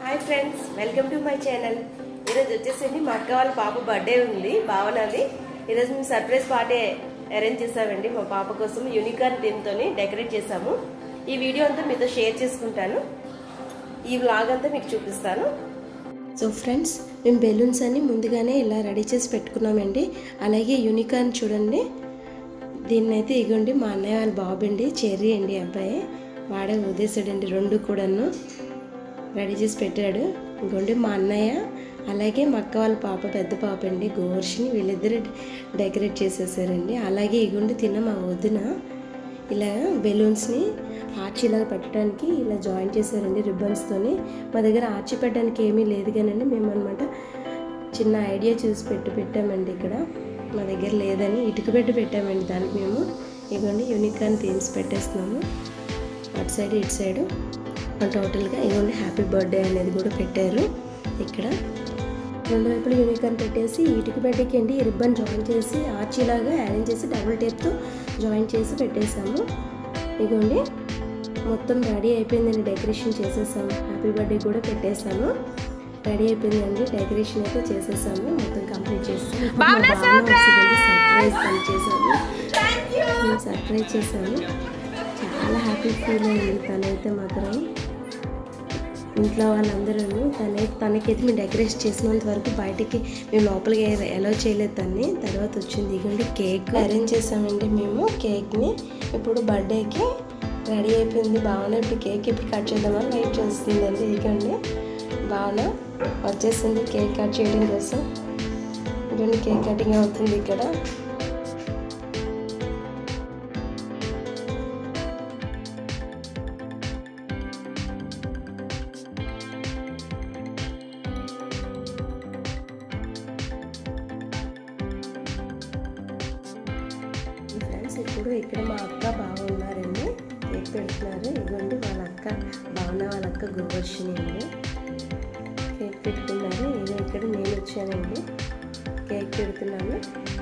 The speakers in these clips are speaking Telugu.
hi friends welcome to my channel ఈరోజు వచ్చేసింది మా అక్క వాళ్ళ పాప బర్త్డే ఉంది భావనది ఈరోజు మేము సర్ప్రైజ్ పార్టీ అరేంజ్ చేసామండి మా పాప కోసం యూనికార్న్ థీమ్తో డెకరేట్ చేసాము ఈ వీడియో అంతా మీతో షేర్ చేసుకుంటాను ఈ వ్లాగ్ అంతా మీకు చూపిస్తాను సో ఫ్రెండ్స్ మేము బెలూన్స్ అన్ని ముందుగానే ఇలా రెడీ చేసి పెట్టుకున్నామండి అలాగే యూనికార్న్ చూడండి దీన్ని అయితే ఇగోండి మా అన్నయ్య వాళ్ళ బాబు అండి చెర్రీ అండి అబ్బాయి వాడే వదిలేసాడండి రెండు కూడాను రెడీ చేసి పెట్టాడు ఇంకోండి మా అన్నయ్య అలాగే మా అక్క వాళ్ళ పాప పెద్ద పాప అండి గోర్షిని వీళ్ళిద్దరు డెకరేట్ చేసేసారండి అలాగే ఇగోండి తిన్న మా వదిన ఇలా బెలూన్స్ని ఆర్చి ఇలా పెట్టడానికి ఇలా జాయిన్ చేశారండి రిబ్బన్స్తోని మా దగ్గర ఆర్చి పెట్టడానికి ఏమీ లేదు కానండి మేము అనమాట చిన్న ఐడియా చూసి పెట్టి పెట్టామండి ఇక్కడ మా దగ్గర లేదని ఇటుక పెట్టి పెట్టామండి దానికి మేము ఇదిగోండి యూనికార్న్ థీమ్స్ పెట్టేస్తున్నాము అటు సైడ్ ఇటు సైడ్ టోటల్గా ఇదిగోండి హ్యాపీ బర్త్డే అనేది కూడా పెట్టారు ఇక్కడ రెండు వైపులు యూనికార్న్ పెట్టేసి ఇటుక బెడ్డకి అండి రిబ్బన్ జాయిన్ చేసి ఆర్చీలాగా అరేంజ్ చేసి డబుల్ టేప్తో జాయిన్ చేసి పెట్టేసాము ఇదిగోండి మొత్తం రెడీ అయిపోయిందండి డెకరేషన్ చేసేసాము హ్యాపీ బర్త్డే కూడా పెట్టేసాము రెడీ అయిపోయిందండి డెకరేషన్ అయితే చేసేసాము మొత్తం కంప్లీట్ చేసాము సర్ప్రైజ్ పని చేసాము మేము సర్ప్రైజ్ చేసాము చాలా హ్యాపీ ఫీల్ అయింది తనైతే మాత్రం ఇంట్లో వాళ్ళందరూ తనే తనకైతే మేము డెకరేట్ చేసినంత వరకు బయటికి మేము లోపలికి ఎలా చేయలేదు తన్ని తర్వాత వచ్చింది ఇగోండి కేక్ అరేంజ్ చేసామండి మేము కేక్ని ఇప్పుడు బర్త్డేకి రెడీ అయిపోయింది భావన ఇప్పుడు కేక్ ఇప్పుడు కట్ చేద్దామని వెయిట్ చేస్తుందండి ఇదిగోండి భావన వచ్చేసింది కేక్ కట్ చేయడం కోసం ఇదిగోండి కేక్ కటింగ్ అవుతుంది ఇక్కడ ఫ్రెండ్స్ ఇప్పుడు ఇక్కడ మా అక్క బావ ఉన్నారండి కేక్ పెడుతున్నారు ఇదిగోండి వాళ్ళ అక్క భావన వాళ్ళ అక్క గోవర్షిని అండి కేక్ పెట్టుకున్నారు ఇది ఇక్కడ నేను వచ్చానండి కేక్ పెడుతున్నాను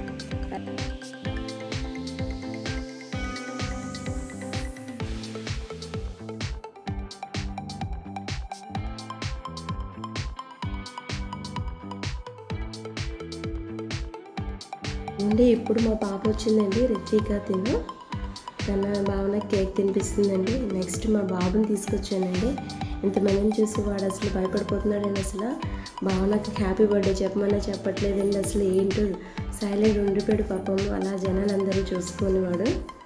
అండి ఇప్పుడు మా పాప వచ్చిందండి రిత్విక తిను తన భావన కేక్ తినిపిస్తుందండి నెక్స్ట్ మా బాబుని తీసుకొచ్చానండి ఇంతమందిని చూసి వాడు అసలు భయపడిపోతున్నాడండి అసలు భావనకి హ్యాపీ బర్త్డే చెప్పమన్నా చెప్పట్లేదండి అసలు ఏంటో సైలెంట్ ఉండిపోయాడు పాపము అలా జనాలు అందరూ చూసుకొని వాడు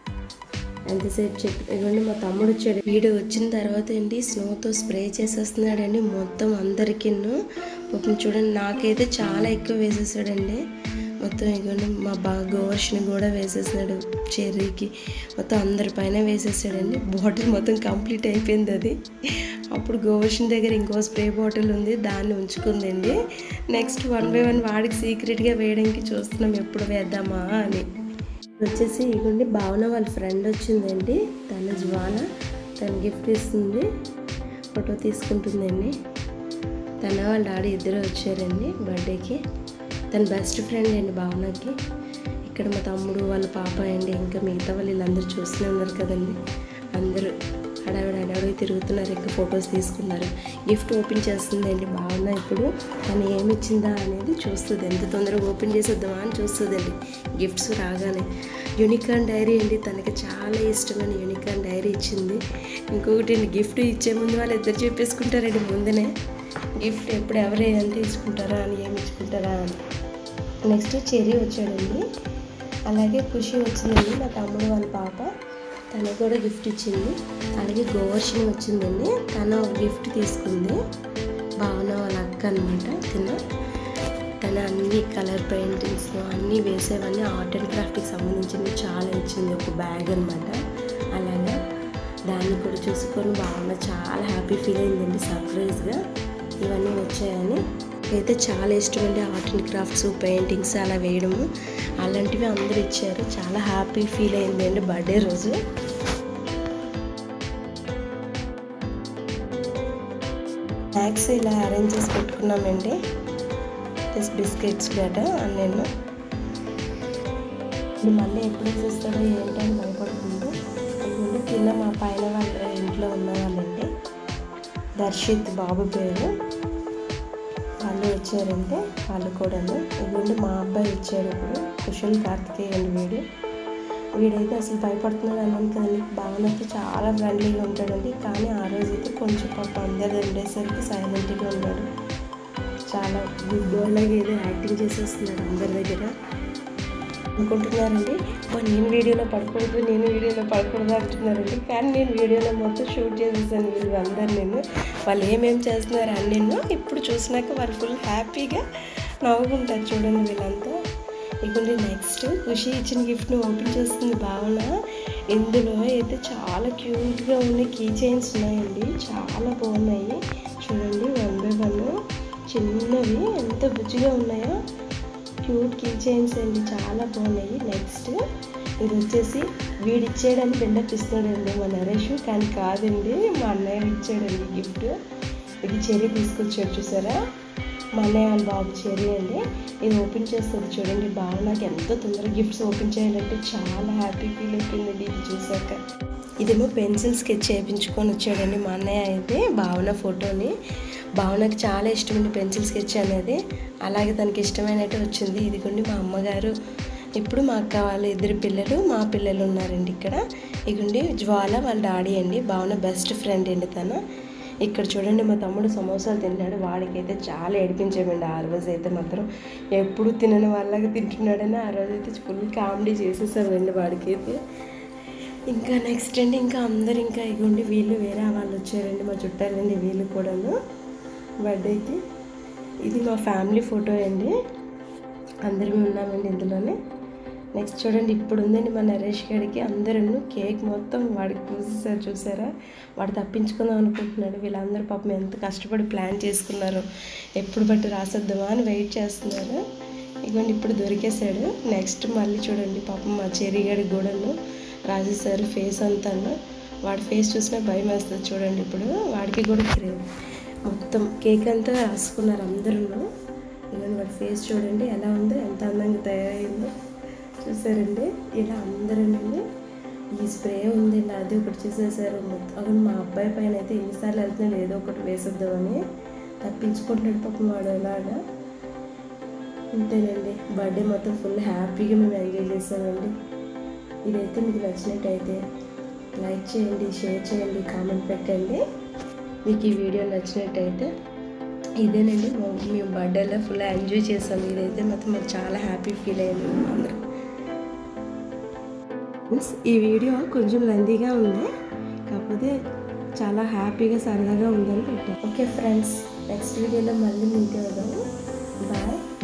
ఎంతసేపు చెప్పి ఇవ్వండి మా తమ్ముడు వచ్చాడు వీడు వచ్చిన తర్వాత ఏంటి స్నోతో స్ప్రే చేసేస్తున్నాడండి మొత్తం అందరికిన్ను పాపం చూడండి నాకైతే చాలా ఎక్కువ వేసేసాడండి మొత్తం ఇగోండి మా బా గోవర్షిని కూడా వేసేసాడు చెర్రీకి మొత్తం అందరి పైన వేసేసాడండి బాటిల్ మొత్తం కంప్లీట్ అయిపోయింది అది అప్పుడు గోవర్షిని దగ్గర ఇంకో స్ప్రే బాటిల్ ఉంది దాన్ని ఉంచుకుందండి నెక్స్ట్ వన్ బై వన్ వాడికి సీక్రెట్గా వేయడానికి చూస్తున్నాం ఎప్పుడు వేద్దామా అని వచ్చేసి ఇగోండి భావన వాళ్ళ ఫ్రెండ్ వచ్చిందండి తన జ్వాల తన గిఫ్ట్ ఇస్తుంది ఫోటో తీసుకుంటుందండి తన వాళ్ళ డాడీ ఇద్దరు వచ్చారండి బర్త్డేకి తన బెస్ట్ ఫ్రెండ్ అండి భావనకి ఇక్కడ మా తమ్ముడు వాళ్ళ పాప అండి ఇంకా మిగతా వాళ్ళు వీళ్ళందరూ చూస్తూనే ఉన్నారు కదండి అందరూ హడావిడి హడావిడి తిరుగుతున్నారు ఇంకా ఫొటోస్ తీసుకున్నారు గిఫ్ట్ ఓపెన్ చేస్తుందండి భావన ఇప్పుడు తను ఏమి ఇచ్చిందా అనేది చూస్తుంది ఎంత తొందరగా ఓపెన్ చేసేద్దామా అని చూస్తుందండి గిఫ్ట్స్ రాగానే యూనికార్న్ డైరీ అండి తనకి చాలా ఇష్టమైన యూనికార్న్ డైరీ ఇచ్చింది ఇంకొకటి గిఫ్ట్ ఇచ్చే ముందు వాళ్ళు ఇద్దరు చెప్పేసుకుంటారండి ముందునే గిఫ్ట్ ఎప్పుడు ఎవరు ఏం తీసుకుంటారా అని ఏమి ఇచ్చుకుంటారా అని నెక్స్ట్ చెర్రీ వచ్చాడండి అలాగే ఖుషి వచ్చిందండి మా తమ్ముడు వాళ్ళ పాప తను కూడా గిఫ్ట్ ఇచ్చింది అలాగే గోవర్షిని వచ్చిందండి తను ఒక గిఫ్ట్ తీసుకుంది భావన వాళ్ళ అక్క అనమాట తిన తను అన్ని కలర్ పెయింటింగ్స్ అన్నీ వేసేవన్నీ ఆర్ట్ అండ్ క్రాఫ్ట్కి సంబంధించినవి చాలా ఇచ్చింది ఒక బ్యాగ్ అనమాట అలాగే దాన్ని కూడా చూసుకొని భావన చాలా హ్యాపీ ఫీల్ అయిందండి సర్ప్రైజ్గా ఇవన్నీ వచ్చాయని అయితే చాలా ఇష్టమండి ఆర్ట్ అండ్ క్రాఫ్ట్స్ పెయింటింగ్స్ అలా వేయడము అలాంటివి అందరూ ఇచ్చారు చాలా హ్యాపీ ఫీల్ అయిందండి బర్త్డే రోజు స్నాక్స్ ఇలా అరేంజ్ చేసి పెట్టుకున్నామండి ప్లస్ బిస్కెట్స్ గట నేను ఇప్పుడు మళ్ళీ ఎప్పుడు వేసేస్తాడో ఏంటని భయపడుతుంది కింద మా పైన వాళ్ళ ఇంట్లో ఉన్న వాళ్ళండి దర్శిత్ బాబు పేరు వాళ్ళు వచ్చారంటే వాళ్ళు కూడాను ఇదిగోండి మా అబ్బాయి వచ్చాడు ఇప్పుడు కుషల్ కార్తికేయ అండి వీడు వీడైతే అసలు భయపడుతున్నాడు అన్నాను కదండి భావనతో చాలా ఫ్రెండ్లీగా ఉంటాడండి కానీ ఆ రోజైతే కొంచెం పాప అందరు ఉండేసరికి సైలెంట్గా ఉన్నాడు చాలా గుడ్ బాయ్ లాగా ఏదో యాక్టింగ్ చేసేస్తున్నాడు అందరి దగ్గర అనుకుంటున్నారండి "అబ్బా, నేను వీడియోలో పడకూడదు నేను వీడియోలో పడకూడదు అంటున్నారండి కానీ నేను వీడియోలో మొత్తం షూట్ చేసేసాను వీళ్ళు అందరు నేను వాళ్ళు ఏమేమి చేస్తున్నారు అని నేను ఇప్పుడు చూసినాక వాళ్ళు ఫుల్ హ్యాపీగా నవ్వుకుంటారు చూడండి వీళ్ళంతా ఇకుండా నెక్స్ట్ ఖుషి ఇచ్చిన గిఫ్ట్ని ఓపెన్ చేస్తుంది భావన ఇందులో అయితే చాలా క్యూట్గా ఉన్న కీ చైన్స్ ఉన్నాయండి చాలా బాగున్నాయి చూడండి వన్ బై వన్ చిన్నవి ఎంత బుజ్జిగా ఉన్నాయో క్యూట్ కీ చైన్స్ అండి చాలా బాగున్నాయి నెక్స్ట్ ఇది వచ్చేసి వీడు ఇచ్చాడని బిల్డప్ ఇస్తున్నాడండి మా నరేష్ కానీ కాదండి మా అన్నయ్య ఇచ్చాడండి గిఫ్ట్ ఇది చెర్రీ తీసుకొచ్చాడు చూసారా మా అన్నయ్య వాళ్ళ బాబు చెర్రీ అండి ఇది ఓపెన్ చేస్తుంది చూడండి బాగా నాకు ఎంతో తొందరగా గిఫ్ట్స్ ఓపెన్ చేయాలంటే చాలా హ్యాపీ ఫీల్ అయిపోయిందండి ఇది చూసాక ఇదేమో పెన్సిల్ స్కెచ్ చేయించుకొని వచ్చాడండి మా అన్నయ్య అయితే భావన ఫోటోని భావనకి చాలా ఇష్టమండి పెన్సిల్ స్కెచ్ అనేది అలాగే తనకి ఇష్టమైనట్టు వచ్చింది ఇదిగోండి మా అమ్మగారు ఇప్పుడు మా అక్క వాళ్ళ ఇద్దరు పిల్లలు మా పిల్లలు ఉన్నారండి ఇక్కడ ఇదిగోండి జ్వాల వాళ్ళ డాడీ అండి భావన బెస్ట్ ఫ్రెండ్ అండి తను ఇక్కడ చూడండి మా తమ్ముడు సమోసాలు తింటాడు వాడికైతే చాలా ఏడిపించామండి ఆ రోజు అయితే మాత్రం ఎప్పుడు తినని వాళ్ళగా తింటున్నాడని ఆ రోజు అయితే ఫుల్ కామెడీ చేసేసామండి వాడికైతే ఇంకా నెక్స్ట్ అండి ఇంకా అందరు ఇంకా ఇగోండి వీళ్ళు వేరే వాళ్ళు వచ్చారండి మా చుట్టాలండి వీళ్ళు కూడాను బర్త్డేకి ఇది మా ఫ్యామిలీ ఫోటో అండి అందరం ఉన్నామండి ఇందులోనే నెక్స్ట్ చూడండి ఇప్పుడు ఉందండి మా నరేష్ గారికి అందరూ కేక్ మొత్తం వాడికి పూసేసారు చూసారా వాడు తప్పించుకుందాం అనుకుంటున్నాడు వీళ్ళందరూ పాపం ఎంత కష్టపడి ప్లాన్ చేసుకున్నారు ఎప్పుడు బట్టి రాసేద్దామా అని వెయిట్ చేస్తున్నారు ఇదిగోండి ఇప్పుడు దొరికేశాడు నెక్స్ట్ మళ్ళీ చూడండి పాపం మా చెరిగాడి గూడను రాసేసారు ఫేస్ అంతాను వాడి ఫేస్ చూసినా భయం వేస్తుంది చూడండి ఇప్పుడు వాడికి కూడా క్రేమ్ మొత్తం కేక్ అంతా రాసుకున్నారు అందరూ ఇవన్నీ వాడి ఫేస్ చూడండి ఎలా ఉందో ఎంత అందంగా తయారైందో చూసారండి ఇలా అందరూ ఈ స్ప్రే ఉంది ఇలా అది ఒకటి చేసేసారు మొత్తం అవును మా అబ్బాయి పైన అయితే ఎన్నిసార్లు వెళ్తున్నాడు ఏదో ఒకటి వేసేద్దామని తప్పించుకుంటున్నాడు పాపం వాడు అలాగా అంతేనండి బర్త్డే మొత్తం ఫుల్ హ్యాపీగా మేము ఎంజాయ్ చేసామండి ఇదైతే మీకు నచ్చినట్టయితే లైక్ చేయండి షేర్ చేయండి కామెంట్ పెట్టండి మీకు ఈ వీడియో నచ్చినట్టయితే ఇదేనండి మా- మేము బర్త్డేలో ఫుల్ ఎంజాయ్ చేసాం ఇదైతే మాత్రం మాకు చాలా హ్యాపీ ఫీల్ అయ్యింది అందరూ మీన్స్ ఈ వీడియో కొంచెం లెందీగా ఉంది కాకపోతే చాలా హ్యాపీగా సరదాగా ఉందని పెట్టాను ఓకే ఫ్రెండ్స్ నెక్స్ట్ వీడియోలో మళ్ళీ మీట్ అవుదాము బాయ్